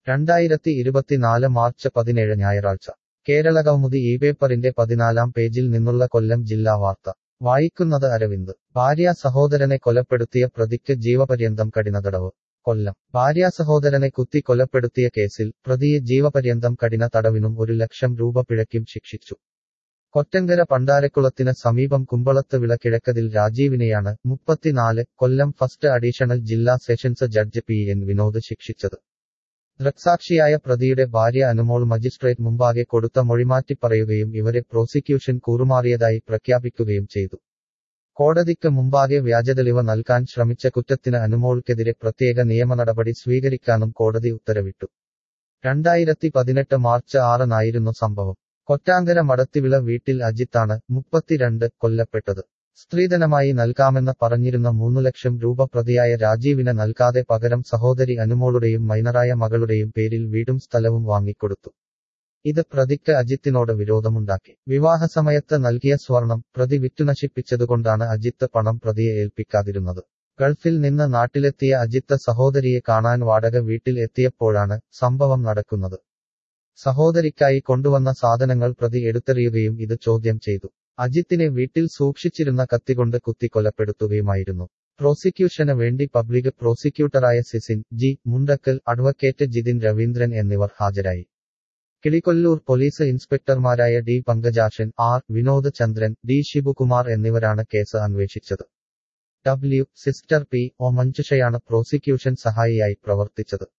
രണ്ടായിരത്തി ഇരുപത്തിനാല് മാർച്ച് പതിനേഴ് ഞായറാഴ്ച കേരളകൗമുദി ഈ പേപ്പറിന്റെ പതിനാലാം പേജിൽ നിന്നുള്ള കൊല്ലം ജില്ലാ വാർത്ത വായിക്കുന്നത് അരവിന്ദ് ഭാര്യ സഹോദരനെ കൊലപ്പെടുത്തിയ പ്രതിക്ക് ജീവപര്യന്തം കഠിനതടവ് കൊല്ലം ഭാര്യ സഹോദരനെ കുത്തി കൊലപ്പെടുത്തിയ കേസിൽ പ്രതിയെ ജീവപര്യന്തം കഠിന തടവിനും ഒരു ലക്ഷം രൂപ പിഴയ്ക്കും ശിക്ഷിച്ചു കൊറ്റങ്കര പണ്ടാരക്കുളത്തിന് സമീപം കുമ്പളത്ത് വിള കിഴക്കതിൽ രാജീവിനെയാണ് മുപ്പത്തിനാല് കൊല്ലം ഫസ്റ്റ് അഡീഷണൽ ജില്ലാ sessions judge P N Vinod ശിക്ഷിച്ചത് ദൃക്സാക്ഷിയായ പ്രതിയുടെ ഭാര്യ അനുമോൾ മജിസ്ട്രേറ്റ് മുമ്പാകെ കൊടുത്ത മൊഴിമാറ്റി പറയുകയും ഇവരെ പ്രോസിക്യൂഷൻ കൂറുമാറിയതായി പ്രഖ്യാപിക്കുകയും ചെയ്തു കോടതിക്ക് മുമ്പാകെ വ്യാജതെളിവ് നൽകാൻ ശ്രമിച്ച കുറ്റത്തിന് അനുമോൾക്കെതിരെ പ്രത്യേക നിയമ നടപടി സ്വീകരിക്കാനും കോടതി ഉത്തരവിട്ടു രണ്ടായിരത്തി പതിനെട്ട് മാർച്ച് ആറിനായിരുന്നു സംഭവം കൊറ്റാങ്കര മടത്തിവിള വീട്ടിൽ അജിത്താണ് മുപ്പത്തിരണ്ട് കൊല്ലപ്പെട്ടത് സ്ത്രീധനമായി നൽകാമെന്ന് പറഞ്ഞിരുന്ന മൂന്നു ലക്ഷം രൂപ പ്രതിയായ രാജീവിന് നൽകാതെ പകരം സഹോദരി അനുമോളുടെയും മൈനറായ മകളുടെയും പേരിൽ വീടും സ്ഥലവും വാങ്ങിക്കൊടുത്തു ഇത് പ്രതിക്ക് അജിത്തിനോട് വിരോധമുണ്ടാക്കി വിവാഹസമയത്ത് നൽകിയ സ്വർണം പ്രതി വിറ്റുനശിപ്പിച്ചതുകൊണ്ടാണ് അജിത്ത് പണം പ്രതിയെ ഏൽപ്പിക്കാതിരുന്നത് ഗൾഫിൽ നിന്ന് നാട്ടിലെത്തിയ അജിത്ത് സഹോദരിയെ കാണാൻ വാടക വീട്ടിൽ എത്തിയപ്പോഴാണ് സംഭവം നടക്കുന്നത് സഹോദരിക്കായി കൊണ്ടുവന്ന സാധനങ്ങൾ പ്രതി എടുത്തെറിയുകയും ഇത് ചോദ്യം ചെയ്തു അജിത്തിനെ വീട്ടിൽ സൂക്ഷിച്ചിരുന്ന കത്തികൊണ്ട് കുത്തി കൊലപ്പെടുത്തുകയുമായിരുന്നു പ്രോസിക്യൂഷന് വേണ്ടി പബ്ലിക് പ്രോസിക്യൂട്ടറായ സിസിൻ ജി മുണ്ടക്കൽ അഡ്വക്കേറ്റ് ജിതിൻ രവീന്ദ്രൻ എന്നിവർ ഹാജരായി കിളികൊല്ലൂർ പോലീസ് ഇൻസ്പെക്ടർമാരായ D Pankajashan R Vinod Chandran D Sivakumar എന്നിവരാണ് കേസ് അന്വേഷിച്ചത് ഡബ്ല്യു സിസ്റ്റർ പി ഒ മഞ്ജുഷയാണ് പ്രോസിക്യൂഷൻ സഹായിയായി പ്രവർത്തിച്ചത്